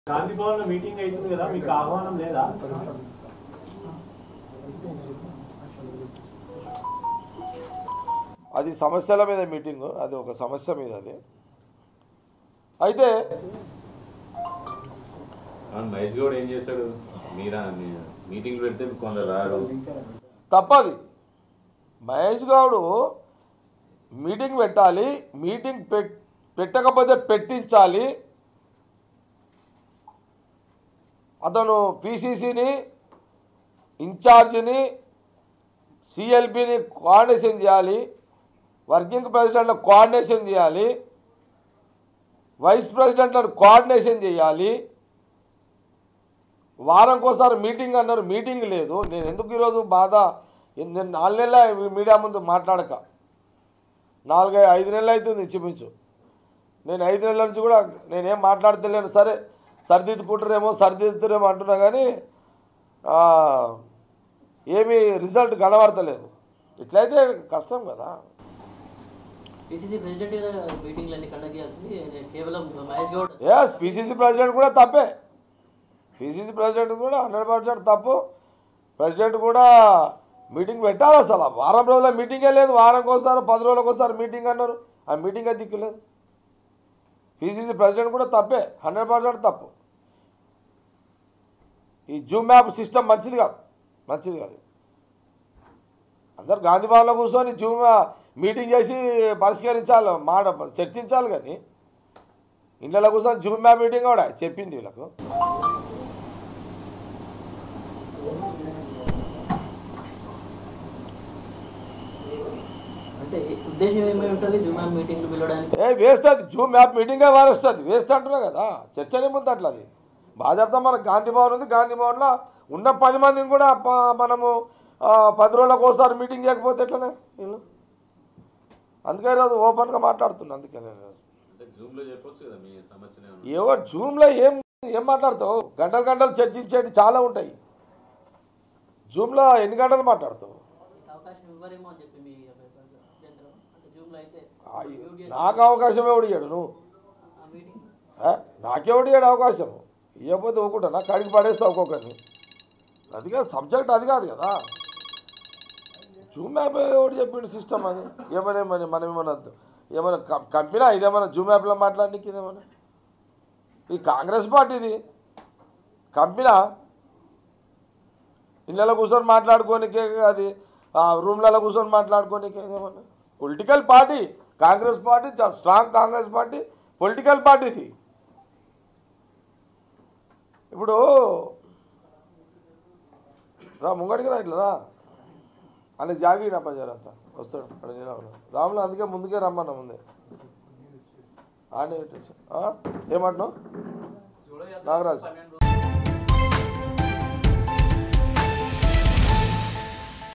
గాంధీ భవన్ లో మీటింగ్ అవుతుంది కదా మీకు ఆహ్వానం లేదా అది సమస్యల మీద మీటింగు అది ఒక సమస్య మీద అది అయితే అవును, మహేష్ గౌడ్ ఏం చేశాడు మీరా మీ- మీటింగ్ పెడితే కొందరు రాడు తప్పది మహేష్ గౌడు మీటింగ్ పెట్టాలి మీటింగ్ పెట్ పెట్టకపోతే పెట్టించాలి అతను పిసిసిని ఇన్ఛార్జిని సిఎల్పిని కోఆర్డినేషన్ చేయాలి వర్కింగ్ ప్రెసిడెంట్లను కోఆర్డినేషన్ చేయాలి వైస్ ప్రెసిడెంట్లను కోఆర్డినేషన్ చేయాలి వారంకోసారి మీటింగ్ అన్నారు మీటింగ్ లేదు నేను ఎందుకు ఈరోజు బాధ నేను నాలుగు నెలల మీడియా ముందు మాట్లాడక నాలుగై ఐదు నెలలు అవుతుంది ఇంచుమించు నేను ఐదు నెలల నుంచి కూడా నేనేం మాట్లాడతలేను సరే సరిదిద్దుకుంటారేమో సరిదిద్దుతారేమో అంటున్నా కానీ ఆ, ఏమీ రిజల్ట్ కనబడతలేదు ఇట్లయితే కష్టం కదా పిసిసి ప్రెసిడెంట్ కదా మీటింగ్లు అన్ని కండక్ట్ చేయాల్సింది ఆయన కేవలం Mahesh Goud as PCC president కూడా తప్పే పిసిసి ప్రెసిడెంట్ కూడా హండ్రెడ్ పర్సెంట్ తప్పు ప్రెసిడెంట్ కూడా మీటింగ్ పెట్టాలి అసలు వారం రోజుల మీటింగే లేదు వారంకి ఒకసారి పది రోజులకు ఒకసారి మీటింగ్ అన్నారు ఆ మీటింగే దిక్కులేదు పిసిసి ప్రెసిడెంట్ కూడా తప్పే హండ్రెడ్ పర్సెంట్ తప్పు ఈ జూమ్ మ్యాప్ సిస్టమ్ మంచిది కాదు మంచిది కాదు అందరు గాంధీ భవన్లో కూర్చొని జూమ్ మీటింగ్ చేసి పరిష్కరించాలి మాట చర్చించాలి కానీ ఇంట్లో కూర్చొని జూమ్ మ్యాప్ మీటింగ్ కూడా చెప్పింది వీళ్ళకు అంటే ఉద్దేశం ఏమై ఉంటుంది జుమా మీటింగ్లు పిలవడానికి ఏ వేస్ట్ అది జూమ్ మ్యాప్ మీటింగే వేస్ట్ అది వేస్ట్ అంటున్నా కదా చర్చనే ముందు అట్లా అది బాగా చెప్తాం మనకు గాంధీ భవన్ ఉంది గాంధీ భవన్లో ఉన్న పది మందిని కూడా ప- మనము ఆ, పది రోజులకు ఒకసారి మీటింగ్ చేయకపోతే ఎట్లనే వీళ్ళు అందుకే ఈరోజు ఓపెన్గా మాట్లాడుతున్నా అందుకే నేను ఈరోజు. అంటే జూమ్ లో చెప్పొచ్చు కదా మీ సమస్యనే ఉంది. ఏవో జూమ్లో ఏం ఏం మాట్లాడతావు గంటలు గంటలు చర్చించేవి చాలా ఉంటాయి జూమ్లో ఎన్ని గంటలు మాట్లాడతావు మీకు అవకాశం ఇవ్వరేమో అని చెప్పి మీ అభ్యంతరం అంటే జూమ్లో అయితే ఆ, నాకు అవకాశం ఎవడు ఇయ్యాడు నువ్వు ఆ మీటింగ్ ఆ? నాకెవడు ఇయ్యాడు అవకాశం ఇవ్వకపోతే ఊకుంటా నాకు కడిగి పడేస్తా ఒక్కొక్కరిని అది కాదు సబ్జెక్ట్ అది కాదు కదా జూమ్ యాప్ ఎవడు చెప్పిండు సిస్టమ్ అది ఏమైనా ఏమని మనం ఏమన్నా ఏమైనా కం- కంపెనీ ఇదేమైనా జూమ్ యాప్లో మాట్లాడడానికి ఇదేమన్నా ఈ కాంగ్రెస్ పార్టీది కంపెనీ ఇళ్ళలో కూర్చొని మాట్లాడుకోనికే అది ఆ రూమ్లలో కూర్చొని మాట్లాడుకోనికే ఏమన్నా పొలిటికల్ పార్టీ కాంగ్రెస్ పార్టీ చాలా స్ట్రాంగ్ కాంగ్రెస్ పార్టీ పొలిటికల్ పార్టీది ఇప్పుడు రా ముంగడికి రా ఇట్లా రా అని జాగి నా పజారంతా వస్తాడు అక్కడ నిలబడు. రాములు అందుకే ముందుకే రమ్మన్నా ముందే ఆడే పెట్టేసి ఏమంటున్నావు నాగరాజు